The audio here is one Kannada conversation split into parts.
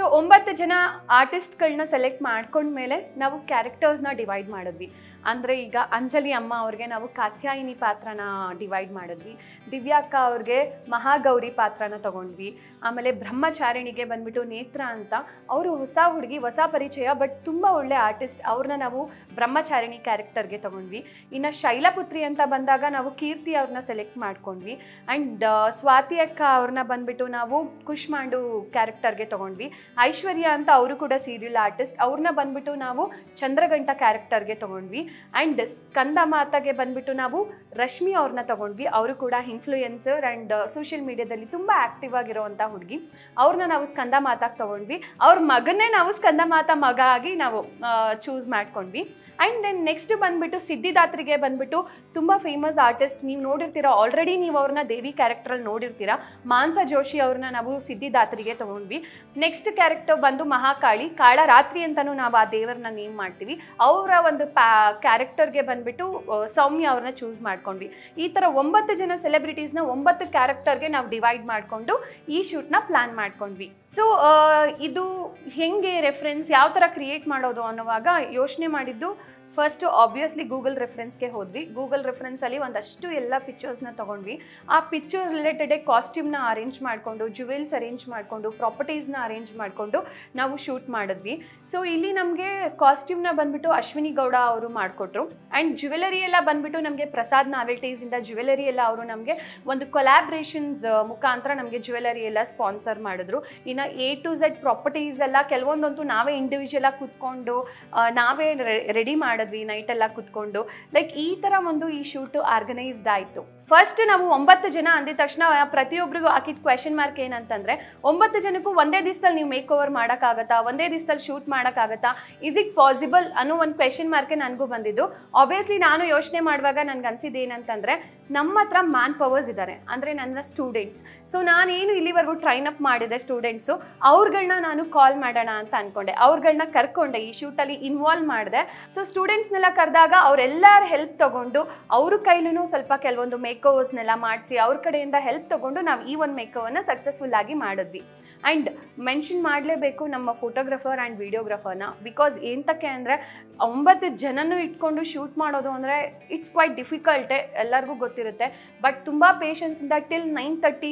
ಒಂಬತ್ತು ಜನ ಆರ್ಟಿಸ್ಟ್ಗಳನ್ನ ಸೆಲೆಕ್ಟ್ ಮಾಡ್ಕೊಂಡ್ಮೇಲೆ ನಾವು ಕ್ಯಾರೆಕ್ಟರ್ಸ್ನ ಡಿವೈಡ್ ಮಾಡಿದ್ವಿ ಅಂದರೆ ಈಗ ಅಂಜಲಿ ಅಮ್ಮ ಅವ್ರಿಗೆ ನಾವು ಕಾತ್ಯಾಯಿನಿ ಪಾತ್ರನ ಡಿವೈಡ್ ಮಾಡಿದ್ವಿ ದಿವ್ಯಾಕ್ಕ ಅವ್ರಿಗೆ ಮಹಾಗೌರಿ ಪಾತ್ರನ ತಗೊಂಡ್ವಿ ಆಮೇಲೆ ಬ್ರಹ್ಮಚಾರಿಣಿಗೆ ಬಂದ್ಬಿಟ್ಟು ನೇತ್ರ ಅಂತ ಅವರು ಹೊಸ ಹುಡುಗಿ ಹೊಸ ಪರಿಚಯ ಬಟ್ ತುಂಬ ಒಳ್ಳೆ ಆರ್ಟಿಸ್ಟ್ ಅವ್ರನ್ನ ನಾವು ಬ್ರಹ್ಮಚಾರಿಣಿ ಕ್ಯಾರೆಕ್ಟರ್ಗೆ ತಗೊಂಡ್ವಿ ಇನ್ನು ಶೈಲಪುತ್ರಿ ಅಂತ ಬಂದಾಗ ನಾವು ಕೀರ್ತಿ ಅವ್ರನ್ನ ಸೆಲೆಕ್ಟ್ ಮಾಡ್ಕೊಂಡ್ವಿ ಆ್ಯಂಡ್ ಸ್ವಾತಿ ಅಕ್ಕ ಅವ್ರನ್ನ ಬಂದ್ಬಿಟ್ಟು ನಾವು ಕುಷ್ಮಾಂಡು ಕ್ಯಾರೆಕ್ಟರ್ಗೆ ತಗೊಂಡ್ವಿ ಐಶ್ವರ್ಯ ಅಂತ ಅವರು ಕೂಡ ಸೀರಿಯಲ್ ಆರ್ಟಿಸ್ಟ್ ಅವ್ರನ್ನ ಬಂದ್ಬಿಟ್ಟು ನಾವು ಚಂದ್ರಗಂಟ ಕ್ಯಾರೆಕ್ಟರ್ಗೆ ತಗೊಂಡ್ವಿ ಆ್ಯಂಡ್ ಸ್ಕಂದ ಮಾತಾಗೆ ಬಂದ್ಬಿಟ್ಟು ನಾವು ರಶ್ಮಿ ಅವ್ರನ್ನ ತಗೊಂಡ್ವಿ ಅವರು ಕೂಡ ಇನ್ಫ್ಲೂಯೆನ್ಸರ್ ಆ್ಯಂಡ್ ಸೋಷಿಯಲ್ ಮೀಡಿಯಾದಲ್ಲಿ ತುಂಬ ಆ್ಯಕ್ಟಿವ್ ಆಗಿರೋವಂಥ ಹುಡುಗಿ ಅವ್ರನ್ನ ನಾವು ಸ್ಕಂದ ಮಾತಾಗೆ ತಗೊಂಡ್ವಿ ಅವ್ರ ಮಗನ್ನೇ ನಾವು ಸ್ಕಂದ ಮಾತಾ ಮಗ ಆಗಿ ನಾವು ಚೂಸ್ ಮಾಡ್ಕೊಂಡ್ವಿ ಆ್ಯಂಡ್ ದೆನ್ ನೆಕ್ಸ್ಟ್ ಬಂದ್ಬಿಟ್ಟು ಸಿದ್ಧಿದಾತ್ರಿಗೆ ಬಂದ್ಬಿಟ್ಟು ತುಂಬ ಫೇಮಸ್ ಆರ್ಟಿಸ್ಟ್ ನೀವು ನೋಡಿರ್ತೀರ ಆಲ್ರೆಡಿ ನೀವು ಅವ್ರನ್ನ ದೇವಿ ಕ್ಯಾರೆಕ್ಟ್ರಲ್ಲಿ ನೋಡಿರ್ತೀರ ಮಾನ್ಸ ಜೋಶಿ ಅವ್ರನ್ನ ನಾವು ಸಿದ್ಧಿದಾತ್ರಿಗೆ ತಗೊಂಡ್ವಿ ನೆಕ್ಸ್ಟ್ ಕ್ಯಾರೆಕ್ಟರ್ ಬಂದು ಮಹಾಕಾಳಿ ಕಾಳ ರಾತ್ರಿ ಅಂತಲೂ ನಾವು ಆ ದೇವರನ್ನ ನೇಮ್ ಮಾಡ್ತೀವಿ ಅವರ ಒಂದು ಪ್ಯಾ ಕ್ಯಾರೆಕ್ಟರ್ಗೆ ಬಂದ್ಬಿಟ್ಟು ಆ, ಸೌಮ್ಯ ಅವ್ರನ್ನ ಚೂಸ್ ಮಾಡ್ಕೊಂಡ್ವಿ ಈ ಥರ ಒಂಬತ್ತು ಜನ ಸೆಲೆಬ್ರಿಟೀಸ್ನ ಒಂಬತ್ತು ಕ್ಯಾರೆಕ್ಟರ್ಗೆ ನಾವು ಡಿವೈಡ್ ಮಾಡಿಕೊಂಡು ಈ ಶೂಟ್ನ ಪ್ಲ್ಯಾನ್ ಮಾಡ್ಕೊಂಡ್ವಿ ಸೊ ಇದು ಹೆಂಗೆ ರೆಫರೆನ್ಸ್ ಯಾವ ಥರ ಕ್ರಿಯೇಟ್ ಮಾಡೋದು ಅನ್ನೋವಾಗ ಯೋಚನೆ ಮಾಡಿದ್ದು ಫಸ್ಟು ಆಬ್ವಿಯಸ್ಲಿ ಗೂಗಲ್ ರೆಫರೆನ್ಸ್ಗೆ ಹೋದ್ವಿ ಗೂಗಲ್ ರೆಫರೆನ್ಸಲ್ಲಿ ಒಂದಷ್ಟು ಎಲ್ಲ ಪಿಕ್ಚರ್ಸ್ನ ತೊಗೊಂಡ್ವಿ ಆ ಪಿಕ್ಚರ್ ರಿಲೇಟೆಡೇ ಕಾಸ್ಟ್ಯೂಮ್ನ ಅರೇಂಜ್ ಮಾಡಿಕೊಂಡು ಜುವೆಲ್ಸ್ ಅರೇಂಜ್ ಮಾಡಿಕೊಂಡು ಪ್ರಾಪರ್ಟೀಸ್ನ ಅರೇಂಜ್ ಮಾಡಿಕೊಂಡು ನಾವು ಶೂಟ್ ಮಾಡಿದ್ವಿ ಸೊ ಇಲ್ಲಿ ನಮಗೆ ಕಾಸ್ಟ್ಯೂಮ್ನ ಬಂದ್ಬಿಟ್ಟು ಅಶ್ವಿನಿ ಗೌಡ ಅವರು ಮಾಡಿಕೊಟ್ರು ಆ್ಯಂಡ್ ಜ್ಯುವೆಲರಿ ಎಲ್ಲ ಬಂದ್ಬಿಟ್ಟು ನಮಗೆ ಪ್ರಸಾದ್ ನಾವೆಲ್ಟೀಸಿಂದ ಜ್ಯುವೆಲರಿ ಎಲ್ಲ ಅವರು ನಮಗೆ ಒಂದು ಕೊಲ್ಯಾಬ್ರೇಷನ್ಸ್ ಮುಖಾಂತರ ನಮಗೆ ಜ್ಯುವೆಲರಿ ಎಲ್ಲ ಸ್ಪಾನ್ಸರ್ ಮಾಡಿದ್ರು ಇನ್ನು ಎ ಟು ಝೆಡ್ ಪ್ರಾಪರ್ಟೀಸ್ ಎಲ್ಲ ಕೆಲವೊಂದಂತೂ ನಾವೇ ಇಂಡಿವಿಜುವಲ್ ಆಗಿ ಕುತ್ಕೊಂಡು ಆ, ನಾವೇ ರೆಡಿ ಮಾಡಿದ್ವಿ ನೈಟ್ ಎಲ್ಲ ಕುತ್ಕೊಂಡು ಲೈಕ್ ಈ ಥರ ಒಂದು ಈ ಶೂಟು ಆರ್ಗನೈಸ್ಡ್ ಆಯಿತು ಫಸ್ಟ್ ನಾವು ಒಂಬತ್ತು ಜನ ಅಂದಿದ ತಕ್ಷಣ ಪ್ರತಿಯೊಬ್ಬರಿಗೂ ಹಾಕಿದ ಕ್ವೆಶನ್ ಮಾರ್ಕ್ ಏನಂತಂದರೆ ಒಂಬತ್ತು ಜನಕ್ಕೂ ಒಂದೇ ದಿವಸದಲ್ಲಿ ನೀವು ಮೇಕ್ ಓವರ್ ಮಾಡೋಕ್ಕಾಗತ್ತಾ ಒಂದೇ ದಿವಸದಲ್ಲಿ ಶೂಟ್ ಮಾಡೋಕ್ಕಾಗತ್ತಾ ಇಸ್ ಇಟ್ ಪಾಸಿಬಲ್ ಅನ್ನೋ ಒಂದು ಕ್ವೆಶನ್ ಮಾರ್ಕೆ ನನಗೂ ಬಂದಿದ್ದು ಆಬ್ವಿಯಸ್ಲಿ ನಾನು ಯೋಚನೆ ಮಾಡುವಾಗ ನನಗೆ ಅನ್ಸಿದ್ದು ಏನಂತಂದರೆ ನಮ್ಮ ಹತ್ರ ಮ್ಯಾನ್ ಪವರ್ಸ್ ಇದ್ದಾರೆ ಅಂದರೆ ನನ್ನ ಸ್ಟೂಡೆಂಟ್ಸ್ ಸೊ ನಾನೇನು ಇಲ್ಲಿವರೆಗೂ ಟ್ರೈನ್ ಅಪ್ ಮಾಡಿದೆ ಸ್ಟೂಡೆಂಟ್ಸು ಅವ್ರುಗಳ್ನ ನಾನು ಕಾಲ್ ಮಾಡೋಣ ಅಂತ ಅಂದ್ಕೊಂಡೆ ಅವ್ರುಗಳ್ನ ಕರ್ಕೊಂಡೆ ಈ ಶೂಟಲ್ಲಿ ಇನ್ವಾಲ್ವ್ ಮಾಡಿದೆ ಸೊ ಸ್ಟೂಡೆಂಟ್ಸ್ನೆಲ್ಲ ಕರೆದಾಗ ಅವರೆಲ್ಲರ ಹೆಲ್ಪ್ ತಗೊಂಡು ಅವ್ರ ಕೈಲೂ ಸ್ವಲ್ಪ ಕೆಲವೊಂದು ಮೇಕ್ ಓವರ್ಸ್ನೆಲ್ಲ ಮಾಡಿಸಿ ಅವ್ರ ಕಡೆಯಿಂದ ಹೆಲ್ಪ್ ತಗೊಂಡು ನಾವು ಈ ಒಂದು ಮೇಕ್ ಓವರ್ನ ಸಕ್ಸಸ್ಫುಲ್ ಆಗಿ ಮಾಡಿದ್ವಿ ಆ್ಯಂಡ್ ಮೆನ್ಷನ್ ಮಾಡಲೇಬೇಕು ನಮ್ಮ ಫೋಟೋಗ್ರಫರ್ ಆ್ಯಂಡ್ ವಿಡಿಯೋಗ್ರಫರ್ನ ಬಿಕಾಸ್ ಎಂತಕ್ಕೆ ಅಂದರೆ ಒಂಬತ್ತು ಜನನೂ ಇಟ್ಕೊಂಡು ಶೂಟ್ ಮಾಡೋದು ಅಂದರೆ ಇಟ್ಸ್ ಕ್ವೈಟ್ ಡಿಫಿಕಲ್ಟೇ ಎಲ್ಲರಿಗೂ ಗೊತ್ತಿರುತ್ತೆ ಬಟ್ ತುಂಬ ಪೇಷನ್ಸಿಂದ ಟಿಲ್ ನೈನ್ ತರ್ಟಿ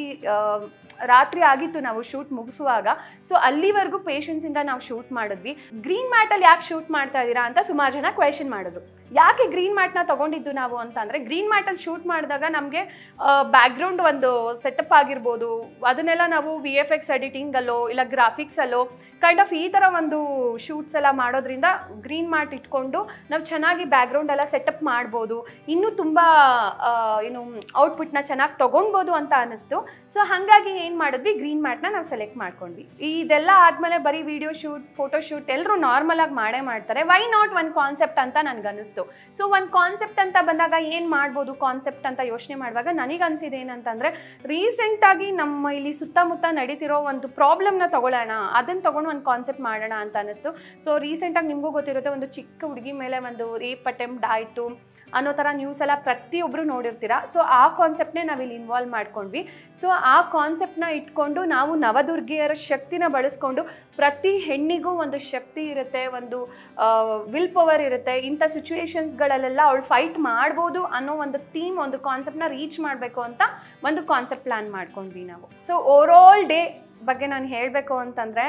ರಾತ್ರಿ ಆಗಿತ್ತು ನಾವು ಶೂಟ್ ಮುಗಿಸುವಾಗ ಸೊ ಅಲ್ಲಿವರೆಗೂ ಪೇಷನ್ಸಿಂದ ನಾವು ಶೂಟ್ ಮಾಡಿದ್ವಿ ಗ್ರೀನ್ ಮ್ಯಾಟಲ್ಲಿ ಯಾಕೆ ಶೂಟ್ ಮಾಡ್ತಾ ಇದ್ದೀರಾ ಅಂತ ಸುಮಾರು ಜನ ಕ್ವೆಶನ್ ಮಾಡಿದ್ರು ಯಾಕೆ ಗ್ರೀನ್ ಮ್ಯಾಟ್ನ ತೊಗೊಂಡಿದ್ದು ನಾವು ಅಂತಂದರೆ ಗ್ರೀನ್ ಮ್ಯಾಟಲ್ಲಿ ಶೂಟ್ ಮಾಡಿದಾಗ ನಮಗೆ ಬ್ಯಾಕ್ಗ್ರೌಂಡ್ ಒಂದು ಸೆಟಪ್ ಆಗಿರ್ಬೋದು ಅದನ್ನೆಲ್ಲ ನಾವು ವಿ ಎಫ್ ಎಕ್ಸ್ ಎಡಿಟಿಂಗಲ್ಲೋ ಇಲ್ಲ ಗ್ರಾಫಿಕ್ಸಲ್ಲೋ ಕೈಂಡ್ ಆಫ್ ಈ ಥರ ಒಂದು ಶೂಟ್ಸ್ ಎಲ್ಲ ಮಾಡೋದ್ರಿಂದ ಗ್ರೀನ್ ಮ್ಯಾಟ್ ಇಟ್ಕೊಂಡು ನಾವು ಚೆನ್ನಾಗಿ ಬ್ಯಾಕ್ಗ್ರೌಂಡ್ ಎಲ್ಲ ಸೆಟಪ್ ಮಾಡ್ಬೋದು ಇನ್ನೂ ತುಂಬ ಆ, ಏನು ಔಟ್ಪುಟ್ನ ಚೆನ್ನಾಗಿ ತೊಗೊಳ್ಬೋದು ಅಂತ ಅನ್ನಿಸ್ತು ಸೊ ಹಾಗಾಗಿ ಏನು ಮಾಡಿದ್ವಿ ಗ್ರೀನ್ ಮ್ಯಾಟ್ನ ನಾವು ಸೆಲೆಕ್ಟ್ ಮಾಡ್ಕೊಂಡ್ವಿ ಇದೆಲ್ಲ ಆದಮೇಲೆ ಬರೀ ವಿಡಿಯೋ ಶೂಟ್ ಫೋಟೋ ಶೂಟ್ ಎಲ್ಲರೂ ನಾರ್ಮಲಾಗಿ ಮಾಡೇ ಮಾಡ್ತಾರೆ ವೈ ನಾಟ್ ಒಂದು ಕಾನ್ಸೆಪ್ಟ್ ಅಂತ ನನಗನ್ನಿಸ್ತು ಸೊ ಒಂದು ಕಾನ್ಸೆಪ್ಟ್ ಅಂತ ಬಂದಾಗ ಏನು ಮಾಡ್ಬೋದು ಕಾನ್ಸೆಪ್ಟ್ ಅಂತ ಯೋಚನೆ ಮಾಡುವಾಗ ನನಗೆ ಅನ್ಸಿದೆ ಏನಂತಂದರೆ ರೀಸೆಂಟಾಗಿ ನಮ್ಮ ಇಲ್ಲಿ ಸುತ್ತಮುತ್ತ ನಡೀತಿರೋ ಒಂದು ಪ್ರಾಬ್ಲಮ್ನ ತಗೊಳ್ಳೋಣ ಅದನ್ನು ತಗೊಂಡು ಒಂದು ಕಾನ್ಸೆಪ್ಟ್ ಮಾಡೋಣ ಅಂತ ಅನ್ನಿಸ್ತು ಸೊ ರೀಸೆಂಟಾಗಿ ನಿಮಗೂ ಗೊತ್ತಿರುತ್ತೆ ಒಂದು ಚಿಕ್ಕ ಹುಡುಗಿ ಮೇಲೆ ಒಂದು ರೇಪ್ ಅಟೆಂಪ್ಟ್ ಆಯಿತು ಅನ್ನೋ ಥರ ನ್ಯೂಸ್ ಎಲ್ಲ ಪ್ರತಿಯೊಬ್ಬರು ನೋಡಿರ್ತೀರ ಸೊ ಆ ಕಾನ್ಸೆಪ್ಟ್ನೇ ನಾವಿಲ್ಲಿ ಇನ್ವಾಲ್ವ್ ಮಾಡ್ಕೊಂಡ್ವಿ ಸೊ ಆ ಕಾನ್ಸೆಪ್ಟ್ನ ಇಟ್ಕೊಂಡು ನಾವು ನವದುರ್ಗಿಯರ ಶಕ್ತಿನ ಬಳಸ್ಕೊಂಡು ಪ್ರತಿ ಹೆಣ್ಣಿಗೂ ಒಂದು ಶಕ್ತಿ ಇರುತ್ತೆ ಒಂದು ವಿಲ್ ಪವರ್ ಇರುತ್ತೆ ಇಂಥ ಸಿಚುವೇಶನ್ಸ್ಗಳಲ್ಲೆಲ್ಲ ಅವಳು ಫೈಟ್ ಮಾಡ್ಬೋದು ಅನ್ನೋ ಒಂದು ಥೀಮ್ ಒಂದು ಕಾನ್ಸೆಪ್ಟ್ನ ರೀಚ್ ಮಾಡಬೇಕು ಅಂತ ಒಂದು ಕಾನ್ಸೆಪ್ಟ್ ಪ್ಲ್ಯಾನ್ ಮಾಡ್ಕೊಂಡ್ವಿ ನಾವು ಸೊ ಓವರ್ ಆಲ್ ಡೇ ಬಗ್ಗೆ ನಾನು ಹೇಳಬೇಕು ಅಂತಂದರೆ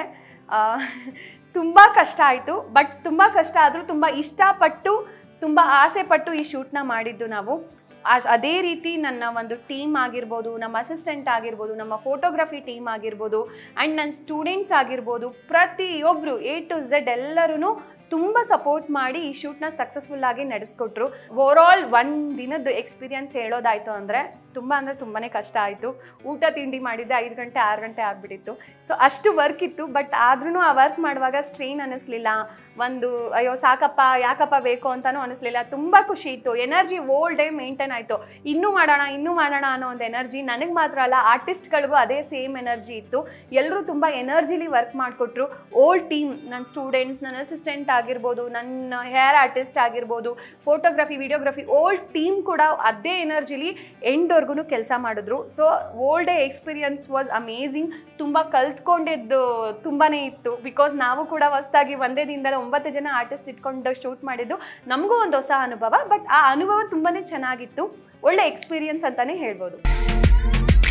ತುಂಬ ಕಷ್ಟ ಆಯಿತು ಬಟ್ ತುಂಬ ಕಷ್ಟ ಆದರೂ ತುಂಬ ಇಷ್ಟಪಟ್ಟು ತುಂಬ ಆಸೆ ಪಟ್ಟು ಈ ಶೂಟ್ನ ಮಾಡಿದ್ದು ನಾವು ಆ- ಅದೇ ರೀತಿ ನನ್ನ ಒಂದು ಟೀಮ್ ಆಗಿರ್ಬೋದು ನಮ್ಮ ಅಸಿಸ್ಟೆಂಟ್ ಆಗಿರ್ಬೋದು ನಮ್ಮ ಫೋಟೋಗ್ರಫಿ ಟೀಮ್ ಆಗಿರ್ಬೋದು ಆ್ಯಂಡ್ ನನ್ನ ಸ್ಟೂಡೆಂಟ್ಸ್ ಆಗಿರ್ಬೋದು ಪ್ರತಿಯೊಬ್ಬರು ಎ ಟು ಝೆಡ್ ಎಲ್ಲರೂ ತುಂಬ ಸಪೋರ್ಟ್ ಮಾಡಿ ಈ ಶೂಟ್ನ ಸಕ್ಸಸ್ಫುಲ್ ಆಗಿ ನಡೆಸ್ಕೊಟ್ರು ಓವರ್ ಆಲ್ ಒಂದು ದಿನದ ಎಕ್ಸ್ಪೀರಿಯನ್ಸ್ ಹೇಳೋದಾಯಿತು ಅಂದರೆ ತುಂಬ ಅಂದರೆ ತುಂಬಾ ಕಷ್ಟ ಆಯಿತು ಊಟ ತಿಂಡಿ ಮಾಡಿದ್ದೆ ಐದು ಗಂಟೆ ಆರು ಗಂಟೆ ಆಗಿಬಿಟ್ಟಿತ್ತು ಸೊ ಅಷ್ಟು ವರ್ಕ್ ಇತ್ತು ಬಟ್ ಆದ್ರೂ ಆ ವರ್ಕ್ ಮಾಡುವಾಗ ಸ್ಟ್ರೈನ್ ಅನ್ನಿಸ್ಲಿಲ್ಲ ಒಂದು ಅಯ್ಯೋ ಸಾಕಪ್ಪ ಯಾಕಪ್ಪ ಬೇಕು ಅಂತಲೂ ಅನ್ನಿಸ್ಲಿಲ್ಲ ತುಂಬ ಖುಷಿ ಇತ್ತು ಎನರ್ಜಿ ಓಲ್ ಡೇ ಮೇಂಟೈನ್ ಆಯಿತು ಇನ್ನೂ ಮಾಡೋಣ ಇನ್ನೂ ಮಾಡೋಣ ಅನ್ನೋ ಒಂದು ಎನರ್ಜಿ ನನಗೆ ಮಾತ್ರ ಅಲ್ಲ ಆರ್ಟಿಸ್ಟ್ಗಳಿಗೂ ಅದೇ ಸೇಮ್ ಎನರ್ಜಿ ಇತ್ತು ಎಲ್ಲರೂ ತುಂಬ ಎನರ್ಜಿಲಿ ವರ್ಕ್ ಮಾಡಿಕೊಟ್ರು ಓಲ್ಡ್ ಟೀಮ್ ನನ್ನ ಸ್ಟೂಡೆಂಟ್ಸ್ ನನ್ನ ಅಸಿಸ್ಟೆಂಟ್ ಆಗಿರ್ಬೋದು ನನ್ನ ಹೇರ್ ಆರ್ಟಿಸ್ಟ್ ಆಗಿರ್ಬೋದು ಫೋಟೋಗ್ರಫಿ ವಿಡಿಯೋಗ್ರಫಿ ಓಲ್ಡ್ ಟೀಮ್ ಕೂಡ ಅದೇ ಎನರ್ಜಿಲಿ ಎಂಡ್ವರ್ಗು ಕೆಲಸ ಮಾಡಿದ್ರು so old day experience was amazing ತುಂಬ ಕಲ್ತ್ಕೊಂಡಿದ್ದು ತುಂಬಾ ಇತ್ತು ಬಿಕಾಸ್ ನಾವು ಕೂಡ ಹೊಸದಾಗಿ ಒಂದೇ ದಿನದಲ್ಲಿ ಒಂಬತ್ತು ಜನ ಆರ್ಟಿಸ್ಟ್ ಇಟ್ಕೊಂಡು ಶೂಟ್ ಮಾಡಿದ್ದು ನಮಗೂ ಒಂದು ಹೊಸ ಅನುಭವ ಬಟ್ ಆ ಅನುಭವ ತುಂಬಾ ಚೆನ್ನಾಗಿತ್ತು ಒಳ್ಳೆ ಎಕ್ಸ್ಪೀರಿಯನ್ಸ್ ಅಂತಲೇ ಹೇಳ್ಬೋದು